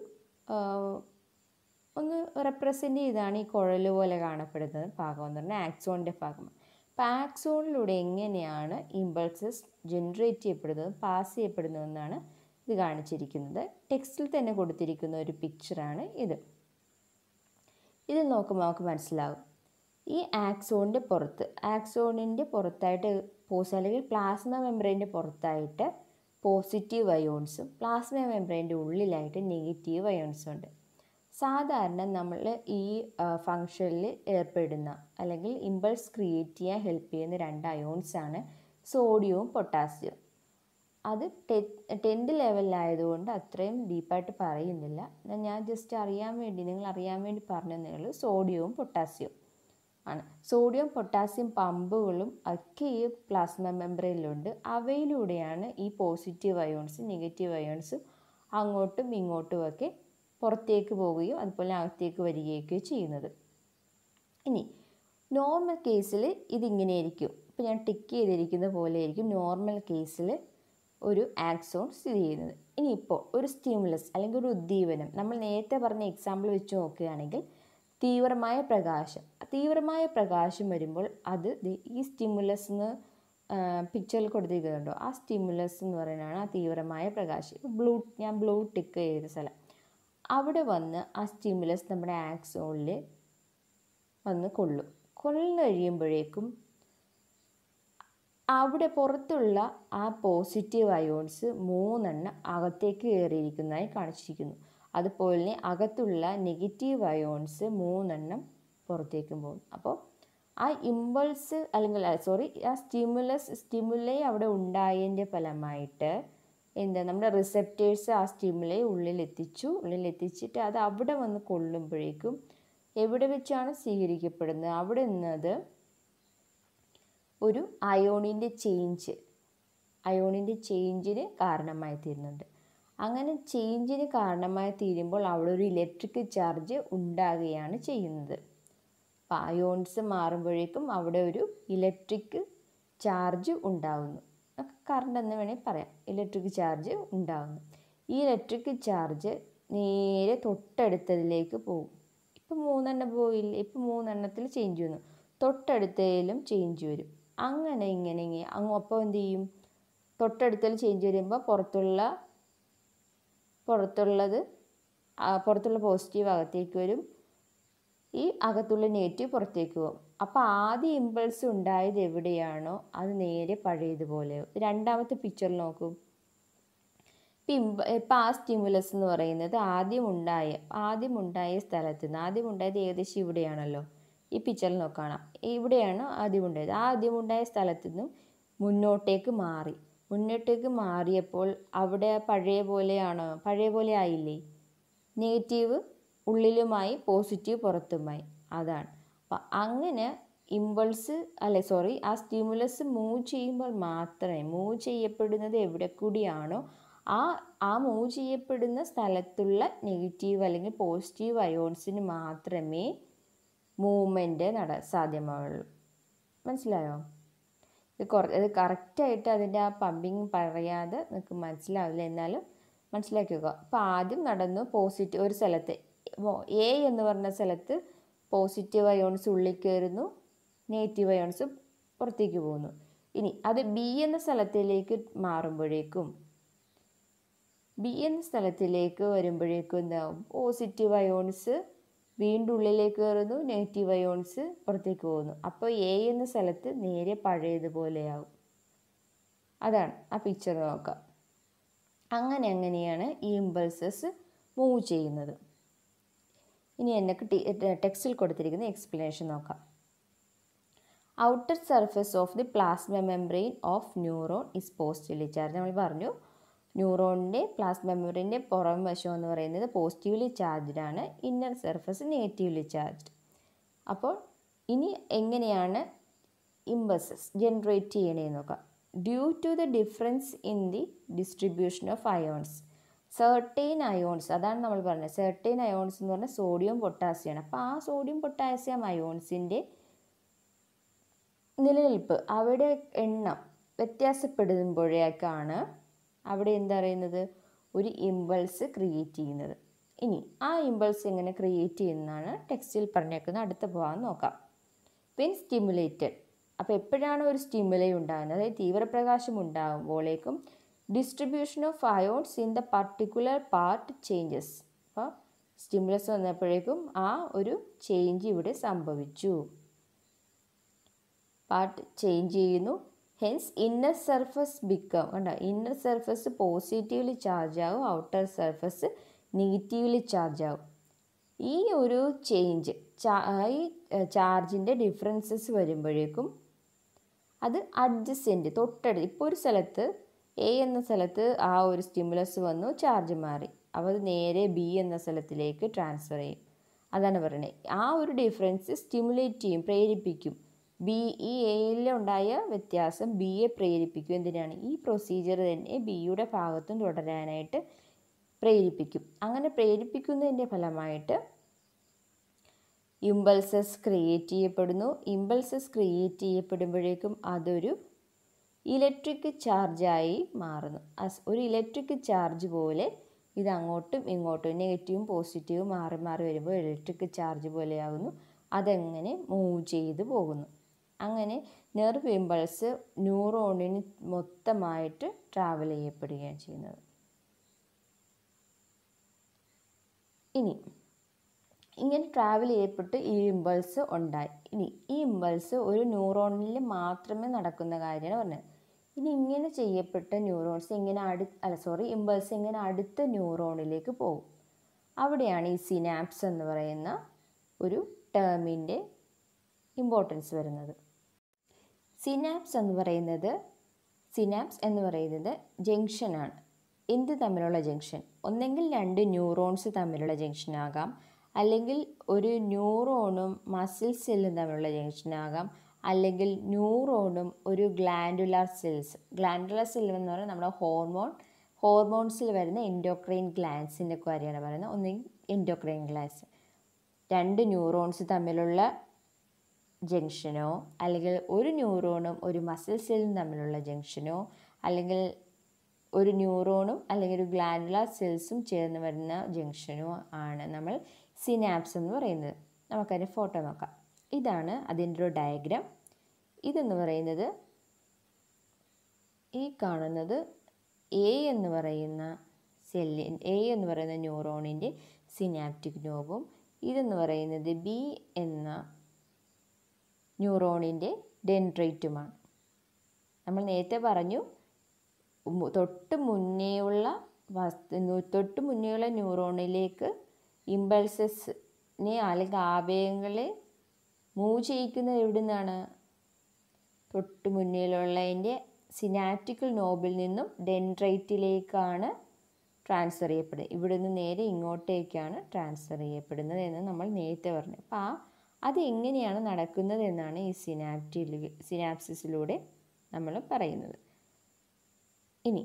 ഒന്ന് റെപ്രസെൻ്റ് ചെയ്താണ് ഈ കുഴൽ പോലെ കാണപ്പെടുന്നത് ഭാഗം എന്ന് പറഞ്ഞാൽ ആക്സോണിൻ്റെ ഭാഗമാണ് അപ്പോൾ ആക്സോണിലൂടെ എങ്ങനെയാണ് ഇമ്പൾസസ് ജനറേറ്റ് ചെയ്യപ്പെടുന്നതും പാസ് ചെയ്യപ്പെടുന്നതെന്നാണ് ഇത് കാണിച്ചിരിക്കുന്നത് ടെക്സ്റ്റിൽ തന്നെ കൊടുത്തിരിക്കുന്ന ഒരു പിക്ചറാണ് ഇത് ഇത് നോക്കുമ്പോൾ നമുക്ക് മനസ്സിലാകും ഈ ആക്സോണിൻ്റെ പുറത്ത് ആക്സോണിൻ്റെ പുറത്തായിട്ട് പോസ് അല്ലെങ്കിൽ പ്ലാസ്മ മെമ്പറൈൻ്റെ പുറത്തായിട്ട് പോസിറ്റീവ് അയോൺസും പ്ലാസ്മ മെമ്പറൈൻ്റെ ഉള്ളിലായിട്ട് നെഗറ്റീവ് അയോൺസും ഉണ്ട് സാധാരണ നമ്മൾ ഈ ഫങ്ഷനിൽ ഏർപ്പെടുന്ന അല്ലെങ്കിൽ ഇമ്പൾസ് ക്രിയേറ്റ് ചെയ്യാൻ ഹെൽപ്പ് ചെയ്യുന്ന രണ്ട് അയോൺസാണ് സോഡിയവും പൊട്ടാസ്യവും അത് ടെ ടെൻത്ത് ലെവലിലായതുകൊണ്ട് അത്രയും ഡീപ്പായിട്ട് പറയുന്നില്ല ഞാൻ ജസ്റ്റ് അറിയാൻ വേണ്ടി നിങ്ങൾ അറിയാൻ വേണ്ടി പറഞ്ഞതേ ഉള്ളൂ സോഡിയവും പൊട്ടാസ്യവും ആണ് സോഡിയം പൊട്ടാസ്യം പമ്പുകളും ഒക്കെ ഈ പ്ലാസ്മ മെമ്പറയിലുണ്ട് അവയിലൂടെയാണ് ഈ പോസിറ്റീവ് അയോൺസ് നെഗറ്റീവ് അയോൺസ് അങ്ങോട്ടും ഇങ്ങോട്ടും ഒക്കെ പുറത്തേക്ക് പോവുകയും അതുപോലെ അകത്തേക്ക് വരികയൊക്കെ ചെയ്യുന്നത് ഇനി നോർമൽ കേസിൽ ഇതിങ്ങനെയായിരിക്കും ഇപ്പോൾ ഞാൻ ടിക്ക് ചെയ്തിരിക്കുന്ന പോലെ ആയിരിക്കും നോർമൽ കേസിൽ ഒരു ആക്സോൺ സ്ഥിതി ചെയ്യുന്നത് ഇനിയിപ്പോൾ ഒരു സ്റ്റിമുലസ് അല്ലെങ്കിൽ ഒരു ഉദ്ദീപനം നമ്മൾ നേരത്തെ പറഞ്ഞ എക്സാമ്പിൾ വെച്ച് നോക്കുകയാണെങ്കിൽ തീവ്രമായ പ്രകാശം തീവ്രമായ പ്രകാശം വരുമ്പോൾ അത് ഈ സ്റ്റിമുലസ് പിക്ചറിൽ കൊടുത്തിരിക്കുന്നുണ്ടോ ആ സ്റ്റിമുലസ് എന്ന് പറയുന്നതാണ് ആ തീവ്രമായ പ്രകാശം ബ്ലൂ ഞാൻ ബ്ലൂ ടിക്ക് ചെയ്ത സ്ഥലം അവിടെ വന്ന് ആ സ്റ്റിമുലസ് നമ്മുടെ ആക്സോണിൽ വന്ന് കൊള്ളും കൊള്ളു കഴിയുമ്പോഴേക്കും അവിടെ പുറത്തുള്ള ആ പോസിറ്റീവ് അയോൺസ് മൂന്നെണ്ണം അകത്തേക്ക് കയറിയിരിക്കുന്നതായി കാണിച്ചിരിക്കുന്നു അതുപോലെ തന്നെ അകത്തുള്ള നെഗറ്റീവ് അയോൺസ് മൂന്നെണ്ണം പുറത്തേക്കും പോകും അപ്പോൾ ആ ഇമ്പൾസ് അല്ലെങ്കിൽ സോറി ആ സ്റ്റിമുലസ് സ്റ്റിമുലൈ അവിടെ ഉണ്ടായതിൻ്റെ ഫലമായിട്ട് എന്താ നമ്മുടെ റിസെപ്റ്റേഴ്സ് ആ സ്റ്റിമുലൈ ഉള്ളിലെത്തിച്ചു ഉള്ളിലെത്തിച്ചിട്ട് അത് അവിടെ വന്ന് കൊള്ളുമ്പോഴേക്കും എവിടെ വെച്ചാണ് സ്വീകരിക്കപ്പെടുന്നത് അവിടെ നിന്നത് ഒരു അയോണിൻ്റെ ചേഞ്ച് അയോണിൻ്റെ ചേഞ്ചിന് കാരണമായി തീരുന്നുണ്ട് അങ്ങനെ ചേഞ്ചിന് കാരണമായി തീരുമ്പോൾ അവിടെ ഒരു ഇലക്ട്രിക് ചാർജ് ഉണ്ടാകുകയാണ് ചെയ്യുന്നത് അപ്പോൾ അയോൺസ് മാറുമ്പോഴേക്കും അവിടെ ഒരു ഇലക്ട്രിക് ചാർജ് ഉണ്ടാകുന്നു കറണ്ട് എന്ന് വേണമെങ്കിൽ പറയാം ഇലക്ട്രിക് ചാർജ് ഉണ്ടാകുന്നു ഈ ഇലക്ട്രിക് ചാർജ് നേരെ തൊട്ടടുത്തതിലേക്ക് പോകും ഇപ്പം മൂന്നെണ്ണം പോയില്ല ഇപ്പം മൂന്നെണ്ണത്തിൽ ചേഞ്ച് വന്നു തൊട്ടടുത്തതിലും ചേഞ്ച് വരും അങ്ങനെ ഇങ്ങനെ ഇങ്ങനെ അങ്ങ് അപ്പോൾ എന്ത് ചെയ്യും തൊട്ടടുത്തതിൽ ചേഞ്ച് വരുമ്പോൾ പുറത്തുള്ള പുറത്തുള്ളത് പുറത്തുള്ള പോസിറ്റീവ് അകത്തേക്ക് വരും ഈ അകത്തുള്ള നെഗറ്റീവ് പുറത്തേക്ക് പോകും അപ്പോൾ ആദ്യ ഇമ്പൾസ് ഉണ്ടായത് എവിടെയാണോ അത് നേരെ പഴയതുപോലെ രണ്ടാമത്തെ പിക്ചറിൽ നോക്കൂ ഇപ്പം ഇമ്പ ഇപ്പം ആ സ്റ്റിമുലസ് എന്ന് പറയുന്നത് ആദ്യം ഉണ്ടായ ആദ്യം ഉണ്ടായ സ്ഥലത്ത് നിന്ന് ആദ്യം ഉണ്ടായത് ഏകദേശം ഇവിടെയാണല്ലോ ഈ പിക്ചറിൽ നോക്കണം ഇവിടെയാണ് ആദ്യം ഉണ്ടായത് ആ ആദ്യം ഉണ്ടായ സ്ഥലത്ത് നിന്നും മുന്നോട്ടേക്ക് മാറി മുന്നോട്ടേക്ക് മാറിയപ്പോൾ അവിടെ പഴയ പോലെയാണോ പഴയ പോലെ ആയില്ലേ നെഗറ്റീവ് ഉള്ളിലുമായി പോസിറ്റീവ് പുറത്തുമായി അതാണ് അപ്പം അങ്ങനെ ഇമ്പൾസ് അല്ലെ സോറി ആ സ്റ്റിമുലസ് മൂവ് ചെയ്യുമ്പോൾ മാത്രമേ മൂവ് ചെയ്യപ്പെടുന്നത് എവിടെ കൂടിയാണോ ആ ആ മൂവ് ചെയ്യപ്പെടുന്ന സ്ഥലത്തുള്ള നെഗറ്റീവ് അല്ലെങ്കിൽ പോസിറ്റീവ് അയോൺസിന് മാത്രമേ മൂവ്മെൻറ്റ് നട സാധ്യമാവുള്ളൂ മനസ്സിലായോ ഇത് കുറ ഇത് കറക്റ്റായിട്ട് അതിൻ്റെ ആ പമ്പിങ് പറയാതെ നിങ്ങൾക്ക് മനസ്സിലാവില്ല എന്നാലും മനസ്സിലാക്കി വെക്കുക അപ്പോൾ ആദ്യം നടന്നു പോസിറ്റീവ് ഒരു സ്ഥലത്ത് എ എന്ന് പറഞ്ഞ സ്ഥലത്ത് പോസിറ്റീവ് അയോൺസ് ഉള്ളിൽ കയറുന്നു നെഗറ്റീവ് അയോൺസ് പുറത്തേക്ക് പോകുന്നു ഇനി അത് ബി എന്ന സ്ഥലത്തിലേക്ക് മാറുമ്പോഴേക്കും ബി എന്ന സ്ഥലത്തിലേക്ക് വരുമ്പോഴേക്കും എന്താവും പോസിറ്റീവ് അയോൺസ് വീണ്ടും ഉള്ളിലേക്ക് കയറുന്നു നെഗറ്റീവ് അയോൺസ് പുറത്തേക്ക് പോകുന്നു അപ്പോൾ എ എന്ന സ്ഥലത്ത് നേരെ പഴയതുപോലെയാവും അതാണ് ആ പിക്ചർ നോക്കാം അങ്ങനെ അങ്ങനെയാണ് ഈ ഇമ്പൾസസ് മൂവ് ചെയ്യുന്നത് ഇനി എനിക്ക് ടെക്സ്റ്റിൽ കൊടുത്തിരിക്കുന്ന എക്സ്പ്ലനേഷൻ നോക്കാം outer surface of the plasma membrane of neuron is positively charge നമ്മൾ പറഞ്ഞു ന്യൂറോണിൻ്റെ പ്ലാസ്മ മെമ്പറിൻ്റെ പുറം വശം എന്ന് പറയുന്നത് പോസിറ്റീവ്ലി ചാർജ്ഡ് ആണ് ഇന്നർ സർഫസ് നെഗറ്റീവ്ലി ചാർജ്ഡ് അപ്പോൾ ഇനി എങ്ങനെയാണ് ഇമ്പസസ് ജനറേറ്റ് ചെയ്യണേന്ന് നോക്കാം due to the difference in the distribution of ions certain ions അതാണ് നമ്മൾ പറഞ്ഞത് സെർട്ടൈൻ അയോൺസ് എന്ന് പറഞ്ഞാൽ സോഡിയം പൊട്ടാസ്യമാണ് അപ്പോൾ ആ സോഡിയം പൊട്ടാസ്യം അയോൺസിൻ്റെ നിലനിൽപ്പ് അവിടെ എണ്ണം വ്യത്യാസപ്പെടുമ്പോഴേക്കാണ് അവിടെ എന്താ പറയുന്നത് ഒരു ഇമ്പൾസ് ക്രിയേറ്റ് ചെയ്യുന്നത് ഇനി ആ ഇമ്പൾസ് എങ്ങനെ ക്രിയേറ്റ് ചെയ്യുന്നതാണ് ടെക്സ്റ്റിൽ പറഞ്ഞേക്കുന്ന അടുത്ത ഭാഗം നോക്കാം വെൻ സ്റ്റിമുലേറ്റഡ് അപ്പോൾ എപ്പോഴാണ് ഒരു സ്റ്റിമുലൈ ഉണ്ടാകുന്നത് അതായത് തീവ്രപ്രകാശം ഉണ്ടാകുമ്പോഴേക്കും distribution of ions in the particular part changes അപ്പോൾ സ്റ്റിമുലസ് വന്നപ്പോഴേക്കും ആ ഒരു ചേഞ്ച് ഇവിടെ സംഭവിച്ചു പാർട്ട് ചേഞ്ച് ചെയ്യുന്നു ഹെൻസ് ഇന്നർ സർഫസ് ബിക്കം കണ്ടോ ഇന്നർ സർഫസ് പോസിറ്റീവ്ലി ചാർജ് ആവും ഔട്ടർ സർഫസ് നെഗറ്റീവ്ലി ചാർജ് ആവും ഈ ഒരു ചേഞ്ച് ഈ ചാർജിൻ്റെ ഡിഫറൻസസ് വരുമ്പോഴേക്കും അത് അഡ്ജസ്റ്റൻ്റ് തൊട്ടടുത്ത് ഇപ്പോൾ ഒരു സ്ഥലത്ത് എ എന്ന സ്ഥലത്ത് ആ ഒരു സ്റ്റിമുലസ് വന്നു ചാർജ് മാറി അപ്പോൾ അത് നേരെ ബി എന്ന സ്ഥലത്തിലേക്ക് ട്രാൻസ്ഫർ ചെയ്യും അതാണ് പറയുന്നത് ആ ഒരു ഡിഫറൻസ് സ്റ്റിമുലേറ്റ് ചെയ്യും പ്രേരിപ്പിക്കും ബി ഈ എയിലുണ്ടായ വ്യത്യാസം ബിയെ പ്രേരിപ്പിക്കും എന്തിനാണ് ഈ പ്രൊസീജിയർ തന്നെ ബിയുടെ ഭാഗത്തും തുടരാനായിട്ട് പ്രേരിപ്പിക്കും അങ്ങനെ പ്രേരിപ്പിക്കുന്നതിൻ്റെ ഫലമായിട്ട് ഇമ്പൾസസ് ക്രിയേറ്റ് ചെയ്യപ്പെടുന്നു ഇമ്പൾസസ് ക്രിയേറ്റ് ചെയ്യപ്പെടുമ്പോഴേക്കും അതൊരു ഇലക്ട്രിക് ചാർജായി മാറുന്നു അസ് ഒരു ഇലക്ട്രിക് ചാർജ് പോലെ ഇത് അങ്ങോട്ടും ഇങ്ങോട്ടും നെഗറ്റീവും പോസിറ്റീവും മാറി മാറി വരുമ്പോൾ ഇലക്ട്രിക് ചാർജ് പോലെയാകുന്നു അതെങ്ങനെ മൂവ് ചെയ്ത് പോകുന്നു അങ്ങനെ നെർവ് ഇമ്പൾസ് ന്യൂറോണിന് മൊത്തമായിട്ട് ട്രാവൽ ചെയ്യപ്പെടുകയാണ് ചെയ്യുന്നത് ഇനി ഇങ്ങനെ ട്രാവൽ ചെയ്യപ്പെട്ട് ഈ ഇമ്പൾസ് ഉണ്ടായി ഇനി ഈ ഇമ്പൾസ് ഒരു ന്യൂറോണിൽ മാത്രമേ നടക്കുന്ന കാര്യമാണ് പറഞ്ഞത് ഇനി ഇങ്ങനെ ചെയ്യപ്പെട്ട ന്യൂറോൺസ് ഇങ്ങനെ അടു അല്ല സോറി ഇമ്പൾസ് ഇങ്ങനെ അടുത്ത ന്യൂറോണിലേക്ക് പോകും അവിടെയാണ് ഈ സിനാപ്സ് എന്ന് പറയുന്ന ഒരു ടേമിൻ്റെ ഇമ്പോർട്ടൻസ് വരുന്നത് സിനാപ്സ് എന്ന് പറയുന്നത് സിനാപ്സ് എന്ന് പറയുന്നത് ജംഗ്ഷനാണ് എന്ത് തമ്മിലുള്ള ജംഗ്ഷൻ ഒന്നെങ്കിൽ രണ്ട് ന്യൂറോൺസ് തമ്മിലുള്ള ജംഗ്ഷൻ ആകാം അല്ലെങ്കിൽ ഒരു ന്യൂറോണും മസിൽ സെല്ലും തമ്മിലുള്ള ജംഗ്ഷൻ ആകാം അല്ലെങ്കിൽ ന്യൂറോണും ഒരു ഗ്ലാൻഡുലാർ സെൽസ് ഗ്ലാൻഡുലാർ സെൽ എന്ന് പറയുന്നത് നമ്മുടെ ഹോർമോൺ ഹോർമോൺസിൽ വരുന്ന എൻഡോക്രൈൻ ഗ്ലാൻസിൻ്റെ കാര്യമാണ് പറയുന്നത് ഒന്നെങ്കിൽ എൻഡോക്രൈൻ ഗ്ലാൻസ് രണ്ട് ന്യൂറോൺസ് തമ്മിലുള്ള ജംഗ്ഷനോ അല്ലെങ്കിൽ ഒരു ന്യൂറോണും ഒരു മസിൽ സെല്ലും തമ്മിലുള്ള ജംഗ്ഷനോ അല്ലെങ്കിൽ ഒരു ന്യൂറോണും അല്ലെങ്കിൽ ഒരു ഗ്ലാൻഡുലാർ സെൽസും ചേർന്ന് വരുന്ന ജംഗ്ഷനോ ആണ് നമ്മൾ സിനാപ്സ് എന്ന് പറയുന്നത് നമുക്കതിൻ്റെ ഫോട്ടോ നോക്കാം ഇതാണ് അതിൻ്റെ ഒരു ഡയഗ്രാം ഇതെന്ന് പറയുന്നത് ഈ കാണുന്നത് എ എന്ന് പറയുന്ന സെല്ലി എ എന്ന് പറയുന്ന ന്യൂറോണിൻ്റെ സിനാപ്റ്റിക് നോബും ഇതെന്ന് പറയുന്നത് ബി എന്ന ന്യൂറോണിൻ്റെ ഡെൻഡ്രൈറ്റുമാണ് നമ്മൾ നേരത്തെ പറഞ്ഞു തൊട്ട് മുന്നേയുള്ള വസ്തു തൊട്ട് മുന്നേയുള്ള ന്യൂറോണിലേക്ക് ഇമ്പൾസസിനെ അല്ലെങ്കിൽ ആവേഗങ്ങളെ മൂവ് ചെയ്യിക്കുന്നത് എവിടെ നിന്നാണ് തൊട്ട് മുന്നിലുള്ളതിൻ്റെ സിനാപ്റ്റിക്കൽ നോബിൽ നിന്നും ഡെൻഡ്രൈറ്റിലേക്കാണ് ട്രാൻസ്ഫർ ചെയ്യപ്പെടുന്നത് ഇവിടെ നിന്ന് നേരെ ഇങ്ങോട്ടേക്കാണ് ട്രാൻസ്ഫർ ചെയ്യപ്പെടുന്നത് എന്ന് നമ്മൾ നേരത്തെ പറഞ്ഞു അപ്പോൾ ആ അത് എങ്ങനെയാണ് നടക്കുന്നത് എന്നാണ് ഈ സിനാപ്റ്റിൽ സിനാപ്സിസിലൂടെ നമ്മൾ പറയുന്നത് ഇനി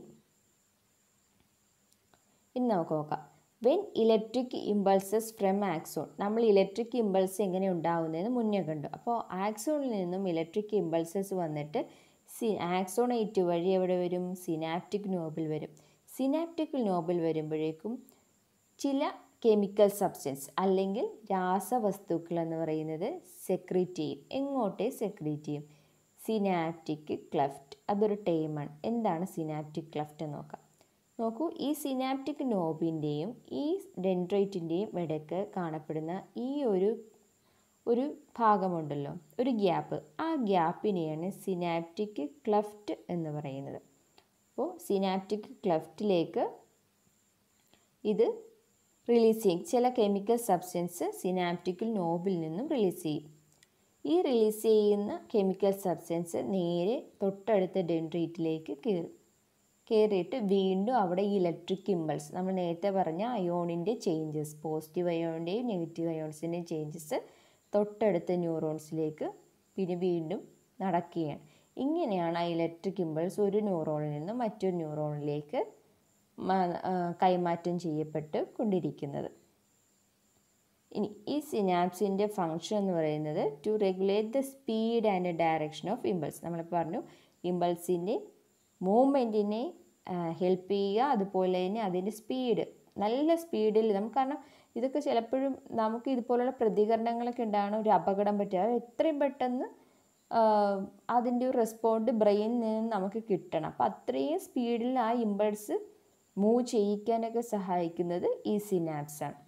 ഇനി നമുക്ക് നോക്കാം when electric impulses from axon നമ്മൾ ഇലക്ട്രിക് ഇമ്പൾസ് എങ്ങനെ ഉണ്ടാകുന്നതെന്ന് മുന്നേ കണ്ടു അപ്പോൾ ആക്സോണിൽ നിന്നും ഇലക്ട്രിക് ഇമ്പൾസസ് വന്നിട്ട് സി ആക്സോണേറ്റ് വഴി എവിടെ വരും സിനാപ്റ്റിക് നോബിൽ വരും സിനാപ്റ്റിക് നോബിൽ വരുമ്പോഴേക്കും ചില കെമിക്കൽ സബ്സ്റ്റൻസ് അല്ലെങ്കിൽ രാസവസ്തുക്കൾ എന്ന് പറയുന്നത് സെക്രീറ്റ് ചെയ്യും എങ്ങോട്ടേ സെക്രീറ്റ് ചെയ്യും സിനാപ്റ്റിക് ക്ലഫ്റ്റ് അതൊരു ടേമാണ് എന്താണ് സിനാപ്റ്റിക് ക്ലഫ്റ്റ് എന്ന് നോക്കാം നോക്കൂ ഈ സിനാപ്റ്റിക് നോബിൻ്റെയും ഈ ഡെൻഡ്രൈറ്റിൻ്റെയും ഇടയ്ക്ക് കാണപ്പെടുന്ന ഈ ഒരു ഒരു ഭാഗമുണ്ടല്ലോ ഒരു ഗ്യാപ്പ് ആ ഗ്യാപ്പിനെയാണ് സിനാപ്റ്റിക് ക്ലഫ്റ്റ് എന്ന് പറയുന്നത് അപ്പോൾ സിനാപ്റ്റിക് ക്ലഫ്റ്റിലേക്ക് ഇത് റിലീസ് ചെയ്യും ചില കെമിക്കൽ സബ്സ്റ്റൻസ് സിനാപ്റ്റിക്കൽ നോബിൽ നിന്നും റിലീസ് ചെയ്യും ഈ റിലീസ് ചെയ്യുന്ന കെമിക്കൽ സബ്സ്റ്റൻസ് നേരെ തൊട്ടടുത്ത ഡെൻഡ്രൈറ്റിലേക്ക് കയറും കയറിയിട്ട് വീണ്ടും അവിടെ ഈ ഇലക്ട്രിക് ഇമ്പൾസ് നമ്മൾ നേരത്തെ പറഞ്ഞ അയോണിൻ്റെ ചേഞ്ചസ് പോസിറ്റീവ് അയോണിൻ്റെയും നെഗറ്റീവ് അയോൺസിൻ്റെയും ചേഞ്ചസ് തൊട്ടടുത്ത ന്യൂറോൺസിലേക്ക് പിന്നെ വീണ്ടും നടക്കുകയാണ് ഇങ്ങനെയാണ് ആ ഇലക്ട്രിക് ഇമ്പൾസ് ഒരു ന്യൂറോണിൽ നിന്ന് മറ്റൊരു ന്യൂറോണിലേക്ക് കൈമാറ്റം ചെയ്യപ്പെട്ട് കൊണ്ടിരിക്കുന്നത് ഇനി ഈ സിനാപ്സിൻ്റെ ഫങ്ഷൻ എന്ന് പറയുന്നത് to regulate the speed and direction of impulse നമ്മൾ പറഞ്ഞു ഇമ്പൾസിൻ്റെ മൂവ്മെൻറ്റിനെ ഹെൽപ്പ് ചെയ്യുക അതുപോലെ തന്നെ അതിൻ്റെ സ്പീഡ് നല്ല സ്പീഡിൽ നമുക്ക് കാരണം ഇതൊക്കെ ചിലപ്പോഴും നമുക്ക് ഇതുപോലുള്ള പ്രതികരണങ്ങളൊക്കെ ഉണ്ടാകണം ഒരു അപകടം പറ്റുക അത് എത്രയും പെട്ടെന്ന് അതിൻ്റെ ഒരു റെസ്പോണ്ട് ബ്രെയിനിൽ നിന്ന് നമുക്ക് കിട്ടണം അപ്പോൾ അത്രയും സ്പീഡിൽ ആ ഇമ്പൾസ് മൂവ് ചെയ്യിക്കാനൊക്കെ സഹായിക്കുന്നത് ഈ സിനാപ്സാണ്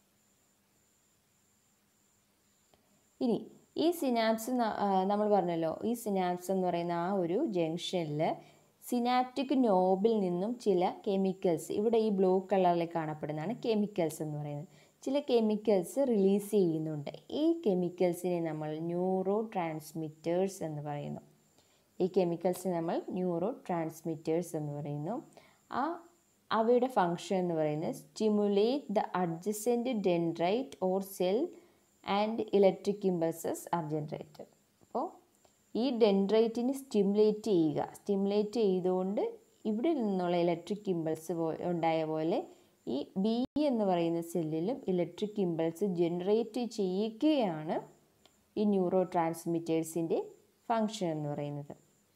ഇനി ഈ സിനാപ്സ് നമ്മൾ പറഞ്ഞല്ലോ ഈ സിനാപ്സ് എന്ന് പറയുന്ന ആ ഒരു ജംഗ്ഷനിൽ സിനാപ്റ്റിക് നോബിൽ നിന്നും ചില കെമിക്കൽസ് ഇവിടെ ഈ ബ്ലൂ കളറിൽ കാണപ്പെടുന്നതാണ് കെമിക്കൽസ് എന്ന് പറയുന്നത് ചില കെമിക്കൽസ് റിലീസ് ചെയ്യുന്നുണ്ട് ഈ കെമിക്കൽസിനെ നമ്മൾ ന്യൂറോ ട്രാൻസ്മിറ്റേഴ്സ് എന്ന് പറയുന്നു ഈ കെമിക്കൽസിനെ നമ്മൾ ന്യൂറോ ട്രാൻസ്മിറ്റേഴ്സ് എന്ന് പറയുന്നു ആ അവയുടെ ഫങ്ഷൻ എന്ന് പറയുന്നത് stimulate the adjacent dendrite or cell and electric impulses are generated അപ്പോൾ ഈ ഡെൻഡ്രൈറ്റിന് സ്റ്റിമുലേറ്റ് ചെയ്യുക സ്റ്റിമുലേറ്റ് ചെയ്തുകൊണ്ട് ഇവിടെ നിന്നുള്ള ഇലക്ട്രിക് ഇമ്പൾസ് ഉണ്ടായ പോലെ ഈ ബി എന്ന് പറയുന്ന സെല്ലിലും ഇലക്ട്രിക് ഇമ്പൾസ് ജനറേറ്റ് ചെയ്യിക്കുകയാണ് ഈ ന്യൂറോ ട്രാൻസ്മിറ്റേഴ്സിൻ്റെ ഫങ്ഷൻ എന്ന് പറയുന്നത്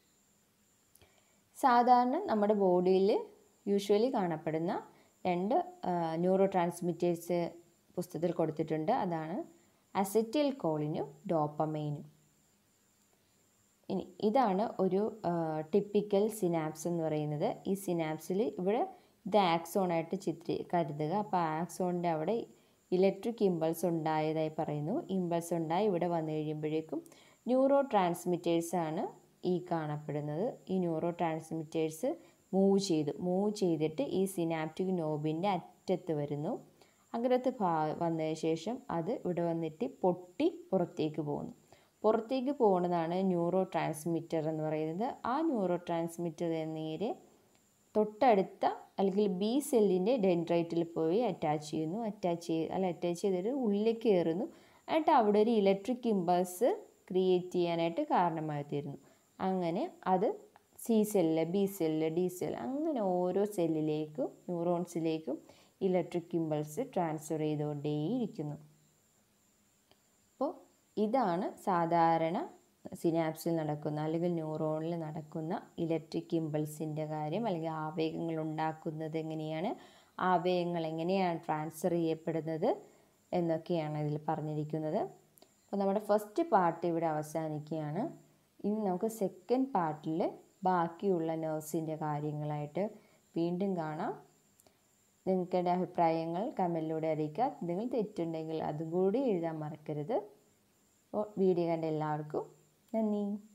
സാധാരണ നമ്മുടെ ബോഡിയിൽ യൂഷ്വലി കാണപ്പെടുന്ന രണ്ട് ന്യൂറോ ട്രാൻസ്മിറ്റേഴ്സ് പുസ്തകത്തിൽ കൊടുത്തിട്ടുണ്ട് അതാണ് അസറ്റിൽ കോളിനും ഡോപ്പമൈനും ഇനി ഇതാണ് ഒരു ടിപ്പിക്കൽ സിനാപ്സ് എന്ന് പറയുന്നത് ഈ സിനാപ്സിൽ ഇവിടെ ഇത് ആക്സോണായിട്ട് ചിത്രീ കരുതുക അപ്പോൾ ആക്സോണിൻ്റെ അവിടെ ഇലക്ട്രിക് ഇമ്പൾസ് ഉണ്ടായതായി പറയുന്നു ഇമ്പൾസ് ഉണ്ടായി ഇവിടെ വന്നു കഴിയുമ്പോഴേക്കും ന്യൂറോ ട്രാൻസ്മിറ്റേഴ്സാണ് ഈ കാണപ്പെടുന്നത് ഈ ന്യൂറോ ട്രാൻസ്മിറ്റേഴ്സ് മൂവ് ചെയ്തു മൂവ് ചെയ്തിട്ട് ഈ സിനാപ്റ്റിക് നോബിൻ്റെ അറ്റത്ത് വരുന്നു അഗ്രത്ത് വന്നതിന് ശേഷം അത് ഇവിടെ വന്നിട്ട് പൊട്ടി പുറത്തേക്ക് പോകുന്നു പുറത്തേക്ക് പോകുന്നതാണ് ന്യൂറോ ട്രാൻസ്മിറ്റർ എന്ന് പറയുന്നത് ആ ന്യൂറോ ട്രാൻസ്മിറ്റർ നേരെ തൊട്ടടുത്ത അല്ലെങ്കിൽ ബി സെല്ലിൻ്റെ ഡെൻഡ്രൈറ്റിൽ പോയി അറ്റാച്ച് ചെയ്യുന്നു അറ്റാച്ച് ചെയ്ത് അല്ല അറ്റാച്ച് ചെയ്തിട്ട് ഉള്ളിലേക്ക് കയറുന്നു എന്നിട്ട് അവിടെ ഒരു ഇലക്ട്രിക് ഇമ്പൾസ് ക്രിയേറ്റ് ചെയ്യാനായിട്ട് കാരണമായി തീരുന്നു അങ്ങനെ അത് C cell B cell D cell അങ്ങനെ ഓരോ സെല്ലിലേക്കും ന്യൂറോൺസിലേക്കും ഇലക്ട്രിക് ഇമ്പൾസ് ട്രാൻസ്ഫർ ചെയ്തുകൊണ്ടേയിരിക്കുന്നു അപ്പോൾ ഇതാണ് സാധാരണ സിനാപ്സിൽ നടക്കുന്ന അല്ലെങ്കിൽ ന്യൂറോണിൽ നടക്കുന്ന ഇലക്ട്രിക് ഇമ്പൾസിൻ്റെ കാര്യം അല്ലെങ്കിൽ ആവേഗങ്ങൾ ഉണ്ടാക്കുന്നത് എങ്ങനെയാണ് ആവേഗങ്ങൾ എങ്ങനെയാണ് ട്രാൻസ്ഫർ ചെയ്യപ്പെടുന്നത് എന്നൊക്കെയാണ് ഇതിൽ പറഞ്ഞിരിക്കുന്നത് അപ്പോൾ നമ്മുടെ ഫസ്റ്റ് പാർട്ട് ഇവിടെ അവസാനിക്കുകയാണ് ഇനി നമുക്ക് സെക്കൻഡ് പാർട്ടിൽ ബാക്കിയുള്ള നെർവ്സിൻ്റെ കാര്യങ്ങളായിട്ട് വീണ്ടും കാണാം നിങ്ങളുടെ അഭിപ്രായങ്ങൾ കമൻറ്റിലൂടെ അറിയിക്കുക നിങ്ങൾ തെറ്റുണ്ടെങ്കിൽ അതും കൂടി എഴുതാൻ മറക്കരുത് അപ്പോൾ വീഡിയോ കണ്ട എല്ലാവർക്കും നന്ദി